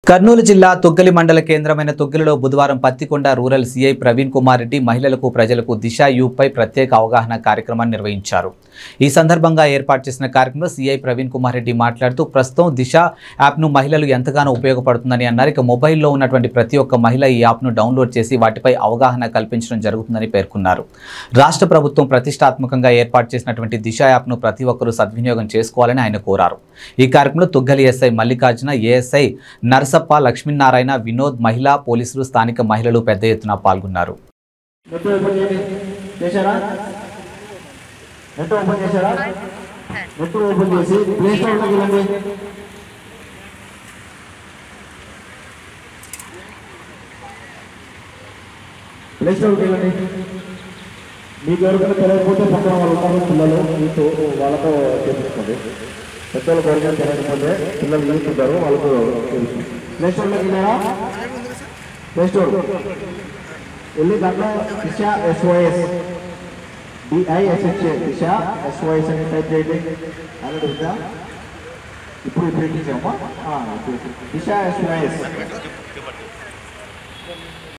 కర్నూలు జిల్లా తొగ్గలి మండల కేంద్రమైన తొగ్గలిలో బుధవారం పత్తికొండ రూరల్ సీఐ ప్రవీణ్ కుమార్ రెడ్డి మహిళలకు ప్రజలకు దిశ యూపై ప్రత్యేక అవగాహన కార్యక్రమాన్ని నిర్వహించారు ఈ సందర్భంగా ఏర్పాటు చేసిన కార్యక్రమంలో సీఐ ప్రవీణ్ కుమార్ రెడ్డి మాట్లాడుతూ ప్రస్తుతం దిశ యాప్ను మహిళలు ఎంతగానో ఉపయోగపడుతుందని అన్నారు ఇక మొబైల్లో ఉన్నటువంటి ప్రతి ఒక్క మహిళ ఈ యాప్ను డౌన్లోడ్ చేసి వాటిపై అవగాహన కల్పించడం జరుగుతుందని పేర్కొన్నారు రాష్ట్ర ప్రభుత్వం ప్రతిష్టాత్మకంగా ఏర్పాటు చేసినటువంటి దిశ యాప్ను ప్రతి ఒక్కరూ సద్వినియోగం చేసుకోవాలని ఆయన కోరారు ఈ కార్యక్రమంలో తొగ్గలి ఎస్ఐ మల్లికార్జున ఏఎస్ఐ నరసప్ప లక్ష్మీనారాయణ వినోద్ మహిళా పోలీసులు స్థానిక మహిళలు పెద్ద ఎత్తున పాల్గొన్నారు నెట్ ఓపెన్ చేయండి చేశారా నెట్ ఓపెన్ చేశారా నెట్ ఓపెన్ చేసి ప్లే స్టోర్లోకి వెళ్ళండి ప్లే స్టోర్కి వెళ్ళండి మీకు ఎవరికైనా తెలియకపోతే పక్కన వాళ్ళు ఉన్నారు పిల్లలు మీతో వాళ్ళతో చేపించుకోండి పెద్దలు ఎవరికైనా తెలియకపోతే పిల్లలు యూత్ ఉంటారు వాళ్ళతో తెలుసు ప్లే స్టోర్లోకి వెళ్ళారా ప్లే స్టోర్ వెళ్ళి దాంట్లో Disha SOS D I S H A Disha SOS అని టైప్ చేయండి అలాగే ఉందా ఇప్పుడు ఇప్పుడు ఎక్కించామా దిశ ఎస్ఓఎస్